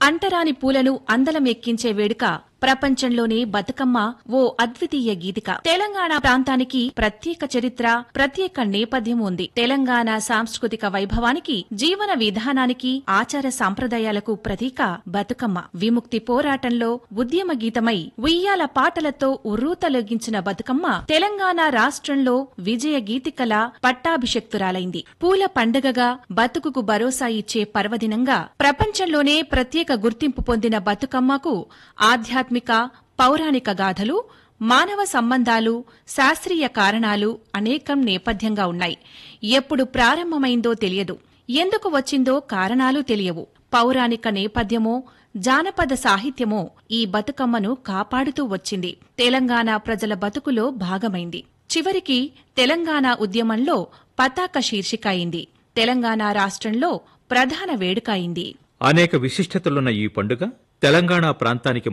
అంటరాని పూలను అందలం ఎక్కించే వేడుక ప్రపంచంలోనే బతుకమ్మ ఓ అద్వితీయ గీతిక తెలంగాణ ప్రాంతానికి ప్రత్యేక చరిత్ర ప్రత్యేక నేపథ్యం ఉంది తెలంగాణ సాంస్కృతిక వైభవానికి జీవన విధానానికి ఆచార సాంప్రదాయాలకు ప్రతీక బతుకమ్మ విముక్తి పోరాటంలో ఉద్యమ గీతమై ఉయ్యాల పాటలతో ఉర్రూతలొగించిన బతుకమ్మ తెలంగాణ రాష్ట్రంలో విజయ గీతికల పట్టాభిషక్తురాలైంది పూల పండగగా బతుకుకు భరోసా ఇచ్చే పర్వదినంగా ప్రపంచంలోనే ప్రత్యేక గుర్తింపు పొందిన బతుకమ్మకు ఆధ్యాత్మిక పౌరాణిక గాథలు మానవ సంబంధాలు శాస్త్రీయ కారణాలు అనేకం నేపథ్యంగా ఉన్నాయి ఎప్పుడు ప్రారంభమైందో తెలియదు ఎందుకు వచ్చిందో కారణాలు తెలియవు పౌరాణిక నేపథ్యమో జానపద సాహిత్యమో ఈ బతుకమ్మను కాపాడుతూ వచ్చింది తెలంగాణ ప్రజల బతుకులో భాగమైంది చివరికి తెలంగాణ ఉద్యమంలో పతాక శీర్షిక అయింది తెలంగాణ రాష్ట్రంలో ప్రధాన వేడుక అయింది అనేక విశిష్టతలున్న ఈ పండుగ తెలంగాణ ప్రాంతానికి